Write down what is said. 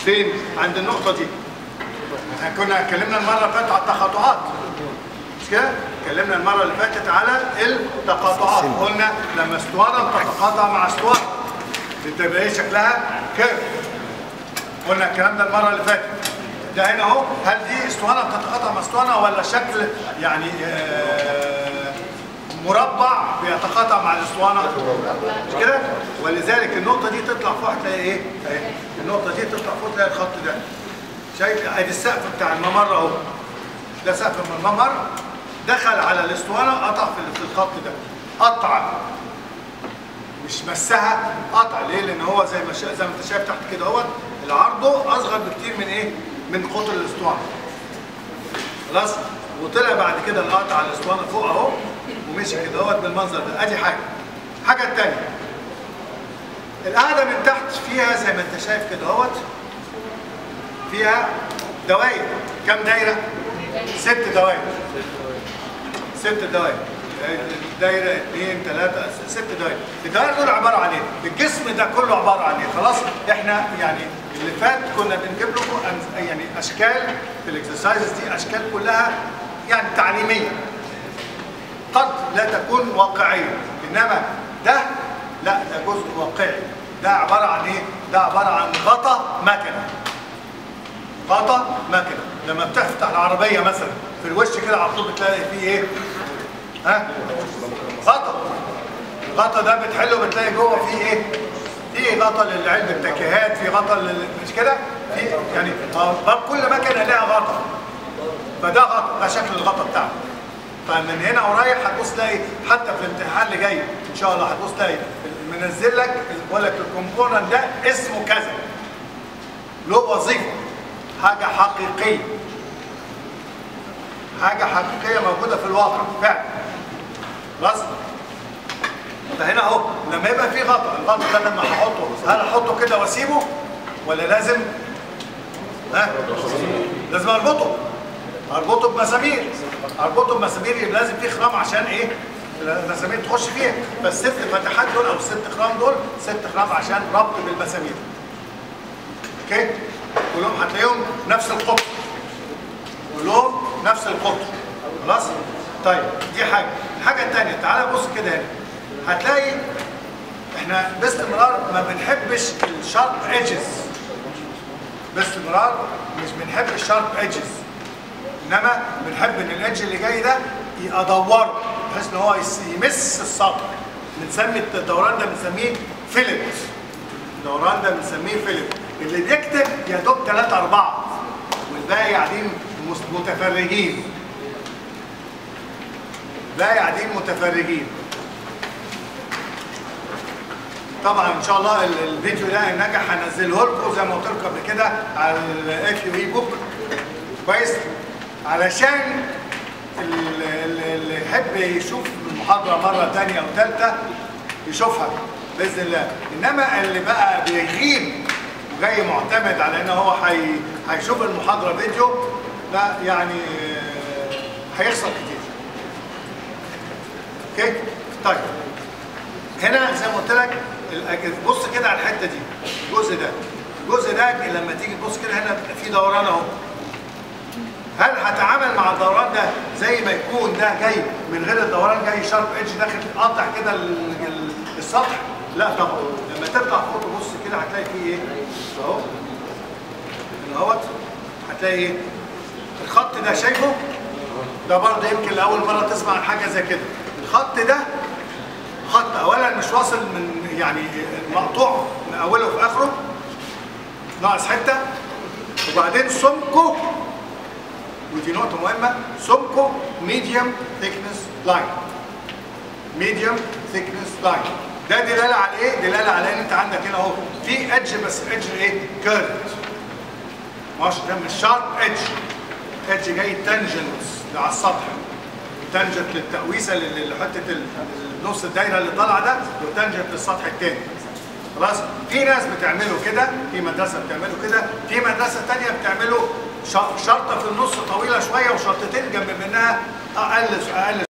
فين عند النقطه دي احنا كنا اتكلمنا المره اللي فاتت على التقاطعات مش كده اتكلمنا المره اللي فاتت على التقاطعات قلنا لما اسطوانه تتقاطع مع اسطوانه بتبقى ايه شكلها كيرف قلنا الكلام ده المره اللي فاتت ده هنا اهو هل دي اسطوانه بتتقاطع مع اسطوانه ولا شكل يعني آه، مربع بيتقاطع مع الاسطوانه مش كده ولذلك النقطه دي تطلع فوق هتلاقي ايه اهي النقطه دي تطلع فوق تلاقي الخط ده شايف ادي السقف بتاع الممر اهو ده سقف من الممر دخل على الاسطوانه قطع في في الخط ده قطع مش مسها قطع ليه؟ لان هو زي ما شا... زي ما انت شايف تحت كده اهوت العرضه اصغر بكتير من ايه؟ من قطر الاسطوانه. خلاص؟ وطلع بعد كده القطع على الاسطوانه فوق اهو ومشي كده اهوت بالمنظر ده ادي حاجه. الحاجه الثانيه القاعده من تحت فيها زي ما انت شايف كده اهوت فيها دوائر كم دايره؟ ست دوائر ست دوائر دايره اثنين ثلاثه ست دوائر الدوائر دول عباره عن ايه؟ الجسم ده كله عباره عن ايه؟ خلاص احنا يعني اللي فات كنا بنجيب لكم أن- يعني اشكال في الاكسرسايزز دي اشكال كلها يعني تعليميه قد لا تكون واقعيه انما ده لا ده جزء واقعي ده عباره عن ايه؟ ده عباره عن غطا مكنه غطا مكنه لما بتفتح العربيه مثلا في الوش كده على طول بتلاقي فيه ايه؟ ها؟ غطا الغطا ده بتحله بتلاقي جوه فيه ايه؟ في غطا للعلب التكيهات في غطا لل... مش كده؟ في يعني آه، باب كل مكنه لها غطا فده غطا ده شكل الغطا بتاعه فمن هنا ورايح هتبص تلاقي حتى في الامتحان اللي جاي ان شاء الله هتبص تلاقي منزل لك بيقول لك الكومبوننت ده اسمه كذا له وظيفه حاجه حقيقيه حاجه حقيقيه موجوده في الواقع فعلا خلاص فهنا اهو لما يبقى في غطا الغطا ده لما هحطه هل احطه كده واسيبه ولا لازم ها لازم اربطه اربطه بمسامير اربطه بمسامير يبقى لازم في خرام عشان ايه المسامير تخش فيها فالست فتحات دول او الست خرام دول ست خرام عشان ربط بالمسامير اوكي كلهم هتلاقيهم نفس القطر كلهم نفس القطر خلاص طيب دي حاجه الحاجه الثانيه تعالى بص كده هنا هتلاقي احنا باستمرار ما بنحبش الشارب ايدجز باستمرار مش بنحب الشارب ايدجز انما بنحب ان الايدج اللي جاي ده ادوره بحيث ان هو يس- يمس السطح بنسمي الدوران ده بنسميه فيلت الدوران ده بنسميه فيلت اللي بيكتب يا دوب ثلاثة أربعة والباقي قاعدين مس- متفرجين باقي قاعدين متفرجين طبعا ان شاء الله ال- الفيديو ده إن نجح هنزله لكم زي ما قلت لكم قبل كده على الاف يو اي بوك كويس علشان ال- ال- اللي يحب يشوف المحاضره مره ثانيه او ثالثه يشوفها باذن الله انما اللي بقى بيغيب وجاي معتمد على ان هو حي... هيشوف المحاضره فيديو لا يعني آه، هيخسر كتير اوكي طيب هنا زي ما قلت لك الأج- بص كده على الحته دي الجزء ده الجزء ده لما تيجي تبص كده هنا في دوران اهو هل هتعامل مع الدوران ده زي ما يكون ده جاي من غير الدوران جاي شارب ايدج داخل قاطع كده ال- ال- السطح؟ لا طبعا لما تطلع فوق تبص كده هتلاقي فيه ايه؟ اهو هنا اهوت هتلاقي ايه؟ الخط ده شايفه؟ ده برضه يمكن لاول مره تسمع عن حاجه زي كده الخط ده خط اولا مش واصل من يعني مقطوع من اوله في اخره ناقص حته وبعدين سمكه ودي نقطة مهمة سمكه ميديوم ثيكنس لاين ميديوم ثيكنس لاين ده دلالة على ايه؟ دلالة على ان انت عندك هنا اهو في ايدج بس ايدج ايه؟ كيرفد مش ده مش شارب ايدج ايدج جاي تانجنت على السطح تانجنت للتقويسه لل- لحته ال- نص الدايره اللي طالعه ده وتانجنت للسطح الثاني خلاص في ناس بتعمله كده في مدرسه بتعمله كده في مدرسه ثانيه بتعمله ش- شرطه في النص طويله شويه وشرطتين جنب منها اقل اقل